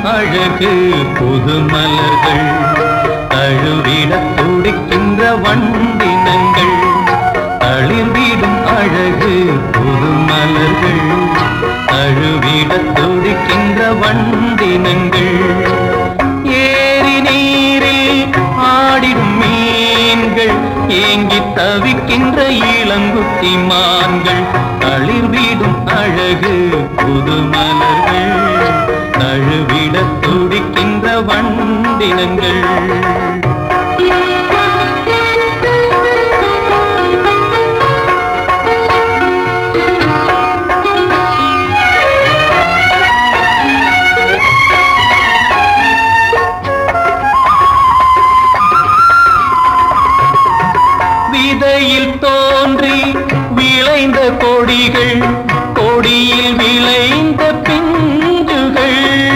அழகு புது மலர்கள் தழுவிட துடிக்கின்ற வண்டினங்கள் தளிர்விடும் அழகு புது மலர்கள் தழுவிட துடிக்கின்ற வண்டினங்கள் ஏரி நீரில் ஆடிடும் மீன்கள் ஏங்கி தவிக்கின்ற இளங்குட்டி மான்கள் தளிர்விடும் அழகு புது மலர்கள் தழுவிட துடிக்கின்ற வண்டினங்கள் விதையில் தோன்றி விளைந்த கொடிகள் கொடியில் விளைந்த பிஞ்சுகள்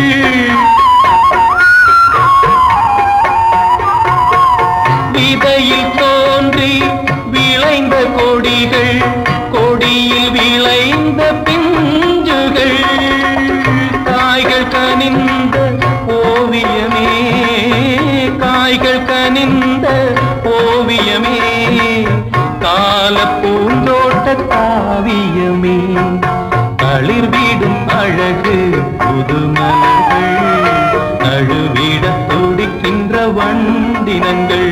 விதையில் தோன்றி விளைந்த கொடிகள் கொடியில் விளைந்த பிஞ்சுகள் காய்கள் கனிந்த ஓவியமே காய்கள் கனிந்த ஓவியமே கால பூந்தோட்ட காவியமே தளிர்விடும் அழகு புது மலர்கள் நழுவிட துடிக்கின்ற வண்டினங்கள்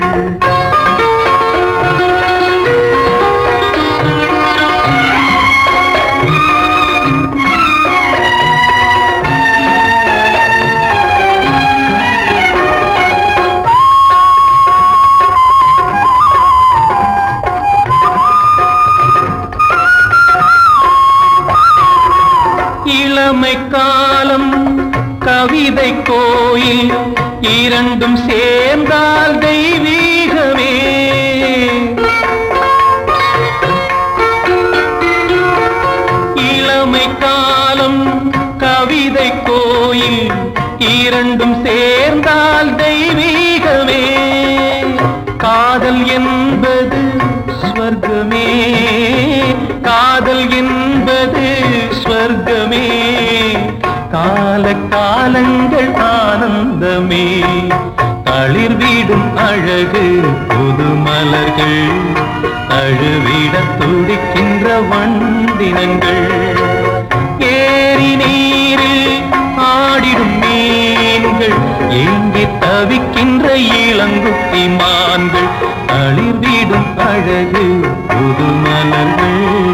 இளமை காலம் கவிதை கோயில் இரண்டும் சேர்ந்தால் தெய்வீகமே இளமை காலம் கவிதை கோயில் இரண்டும் சேர்ந்தால் தெய்வீகமே காதல் என்பது ஸ்வர்க்கமே காதல் என்பது ஸ்வர்க்கமே கால காலங்கள் ஆனந்தமே தளிர்விடும் அழகு புது மலர்கள் தழுவிட துடிக்கின்ற வண்டினங்கள் ஏரி நீரில் ஆடிடும் மீன்கள் ஏங்கி தவிக்கின்ற இளங்குட்டி மான்கள் தளிர்விடும் அழகு புது மலர்கள்